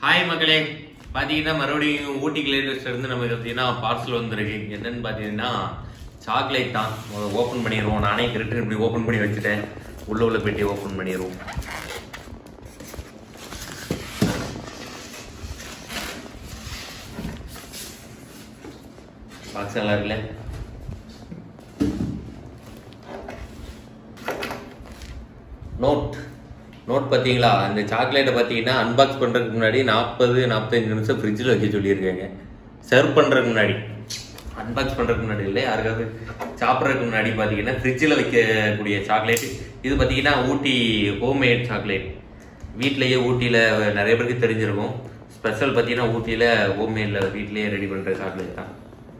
hi மக்களே பார்த்தீங்கன்னா மறுபடியும் ஊட்டி கிளேட்டர்ஸ்ல இருந்து நமக்கு பார்த்தீங்கன்னா பார்சல் வந்திருக்கு என்னன்னு பார்த்தீங்கன்னா சாக்லேட் தான் ஓப்பன் பண்ணிடுவோம் நானே கிரிட்டு இப்படி ஓப்பன் பண்ணி வச்சுட்டேன் உள்ள உள்ள பெட்டி ஓப்பன் பண்ணிடுவோம் பாக்ஸ் நல்லா இருக்குல்ல நோட் நோட் பார்த்தீங்களா அந்த சாக்லேட்டை பார்த்தீங்கன்னா அன்பாக்ஸ் பண்ணுறதுக்கு முன்னாடி நாற்பது நாற்பத்தஞ்சு நிமிஷம் ஃப்ரிட்ஜில் வைக்க சொல்லியிருக்காங்க சர்வ் பண்ணுறதுக்கு முன்னாடி அன்பாக்ஸ் பண்ணுறதுக்கு முன்னாடி இல்லை யாருக்காவது சாப்பிட்றதுக்கு முன்னாடி பார்த்தீங்கன்னா ஃப்ரிட்ஜில் வைக்கக்கூடிய சாக்லேட் இது பார்த்தீங்கன்னா ஊட்டி ஹோம்மேட் சாக்லேட் வீட்லேயே ஊட்டியில் நிறைய பேருக்கு தெரிஞ்சிருக்கும் ஸ்பெஷல் பார்த்தீங்கன்னா ஊட்டியில் ஹோம்மேடில் வீட்லேயே ரெடி பண்ணுற சாக்லேட் தான்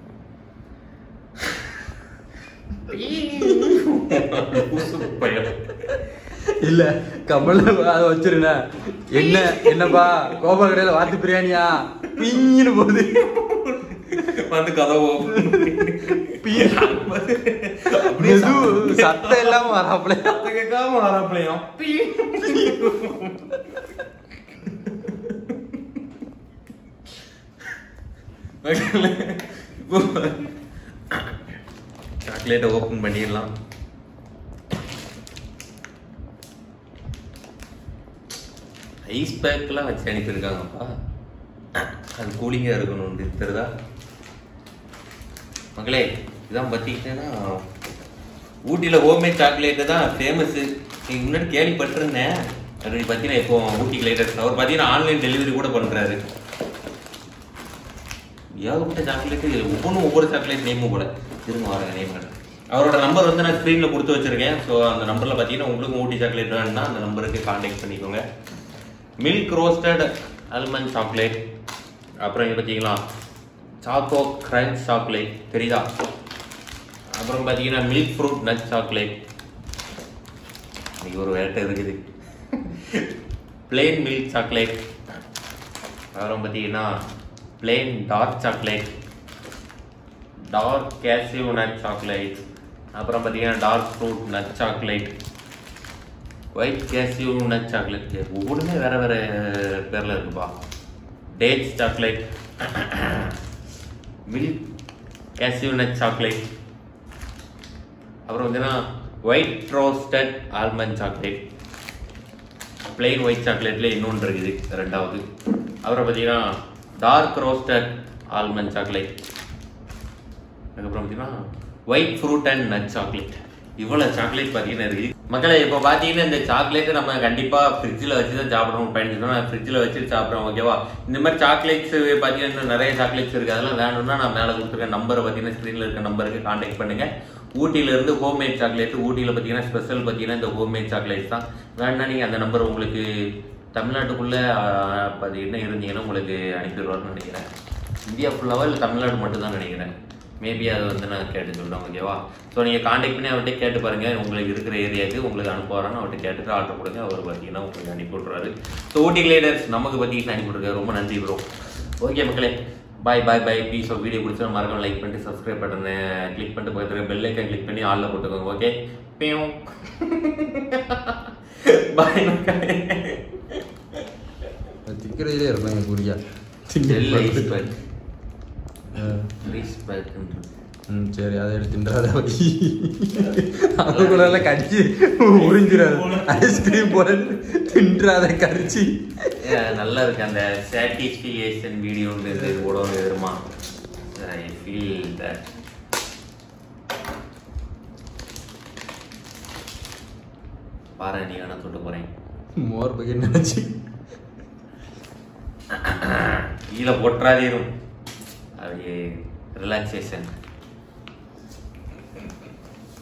பயம் இல்ல கமல் அதை வச்சிருண்ண என்ன என்னப்பா கோபா கடையில வாத்து பிரியாணியா பிஞ்சின்னு போகுது வந்து கதவு மெது சத்தம் இல்லாம வராப்ல கேட்காம வராப்லையும் சாக்லேட்டை ஓப்பன் பண்ணிடலாம் ஐஸ் பேக்லாம் வச்சு அனுப்பியிருக்காங்கப்பா அது கூலிங்காக இருக்கணும்னு தெரியுதா மக்களே இதான் பார்த்தீங்கன்னா ஊட்டியில் ஹோம்மேட் சாக்லேட்டு தான் ஃபேமஸ்ஸு நீங்கள் முன்னாடி கேள்விப்பட்டிருந்தேன் அது பார்த்தீங்கன்னா இப்போ ஊட்டி கிளைடர்ஸ் அவர் பார்த்தீங்கன்னா ஆன்லைன் டெலிவரி கூட பண்ணுறாரு ஏகப்பட்ட சாக்லேட்டு ஒவ்வொன்றும் ஒவ்வொரு சாக்லேட் நேமும் கூட திரும்ப வரங்க நேம் அவரோட நம்பர் வந்து நான் ஸ்க்ரீனில் கொடுத்து வச்சிருக்கேன் ஸோ அந்த நம்பரில் பார்த்தீங்கன்னா உங்களுக்கு ஊட்டி சாக்லேட் வேணும்னா அந்த நம்பருக்கு காண்டாக்ட் பண்ணிக்கோங்க மில்க் ரோஸ்டட் அல்மண்ட் சாக்லேட் அப்புறம் இது பார்த்தீங்களா சாக்கோ கிரன்ச் சாக்லேட் தெரியுதா அப்புறம் பார்த்தீங்கன்னா மில்க் ஃப்ரூட் நட் சாக்லேட் இன்னைக்கு ஒரு வேட்டை இருக்குது பிளெயின் மில்க் சாக்லேட் அப்புறம் பார்த்தீங்கன்னா plain dark chocolate dark cashew nut chocolate அப்புறம் பார்த்தீங்கன்னா dark fruit nut chocolate white cashew nut chocolate ஒவ்வொன்றுமே வேற வேற பேரில் இருக்குப்பா dates chocolate milk cashew nut chocolate அப்புறம் பார்த்தீங்கன்னா white roasted almond chocolate plain white சாக்லேட்ல இன்னொன்று இருக்குது ரெண்டாவது அப்புறம் பார்த்தீங்கன்னா டார்க் ரோஸ்டட் ஆல்மண்ட் சாக்லேட் அதுக்கப்புறம் பார்த்தீங்கன்னா white fruit and nut chocolate இவ்வளோ சாக்லேட் பார்த்தீங்கன்னா இருக்குது மக்களை இப்போ பார்த்தீங்கன்னா இந்த சாக்லேட்டை நம்ம கண்டிப்பாக ஃப்ரிட்ஜில் வச்சு தான் சாப்பிடணும் பயன்படுத்தணும் நான் ஃப்ரிட்ஜில் வச்சு சாப்பிட்றோம் ஓகேவா இந்த மாதிரி சாக்லேட்ஸ் பார்த்தீங்கன்னா இன்னும் நிறைய சாக்லேட்ஸ் இருக்குது அதெல்லாம் வேணும்னா நான் மேலே கொடுத்துருக்க நம்பரை பார்த்தீங்கன்னா ஸ்க்ரீனில் இருக்க நம்பருக்கு காண்டாக்ட் பண்ணுங்க ஊட்டியில இருந்து ஹோம்மேட் சாக்லேட் ஊட்டியில் பார்த்தீங்கன்னா ஸ்பெஷல் பார்த்தீங்கன்னா இந்த ஹோம்மேட் சாக்லேட்ஸ் தான் வேணும்னா நீங்கள் அந்த நம்பர் உங்களுக்கு தமிழ்நாட்டுக்குள்ளே பார்த்தீங்கன்னா இருந்தீங்கன்னா உங்களுக்கு அனுப்பிடுவார்னு நினைக்கிறேன் இந்தியா ஃபுல்லாவா இல்லை தமிழ்நாடு மட்டும் தான் நினைக்கிறேன் மேபி அதை வந்து நான் கேட்டு சொல்கிறேன் ஓகேவா ஸோ நீங்கள் காண்டாக்ட் பண்ணி அவர்கிட்ட கேட்டு பாருங்கள் உங்களுக்கு இருக்கிற ஏரியாவுக்கு உங்களுக்கு அனுப்புவாரான்னு அவர்கிட்ட கேட்டுட்டு ஆர்டர் கொடுங்க அவர் பார்த்தீங்கன்னா உங்களுக்கு அனுப்பி விட்றாரு ஸோ ஊட்டி கிளைடர்ஸ் நமக்கு பார்த்தீங்கன்னா அனுப்பி விட்ருக்காரு ரொம்ப நன்றி ப்ரோ ஓகே மக்களே பாய் பாய் பாய் ப்ளீஸ் ஒரு வீடியோ பிடிச்சா மறக்காம லைக் பண்ணிட்டு சப்ஸ்கிரைப் பட்டனை கிளிக் பண்ணிட்டு பக்கத்துல பெல் ஐக்கன் கிளிக் பண்ணி ஆல்ல போட்டுக்கோங்க ஓகே பியும் பாய் மக்களே திக்கிறதுலே இருப்பாங்க குறியா செல்ல ஐஸ்பேக் ஐஸ்பேக் ம் சரி அதை எடுத்து தின்றாத அதுக்குள்ள எல்லாம் கடிச்சு உறிஞ்சிடாது ஐஸ்கிரீம் போல தின்றாத கடிச்சு Yeah, நல்லா இருக்கு அந்த சாட்டிஸ்ஃபிகேஷன் வீடியோன்றது கூட வருமா ஐ ஃபீல் தட் பாரு நீ வேணா தொட்டு போறேன் மோர் பகை நினைச்சு கீழே போட்டுறாதீரும் அது ரிலாக்ஸேஷன்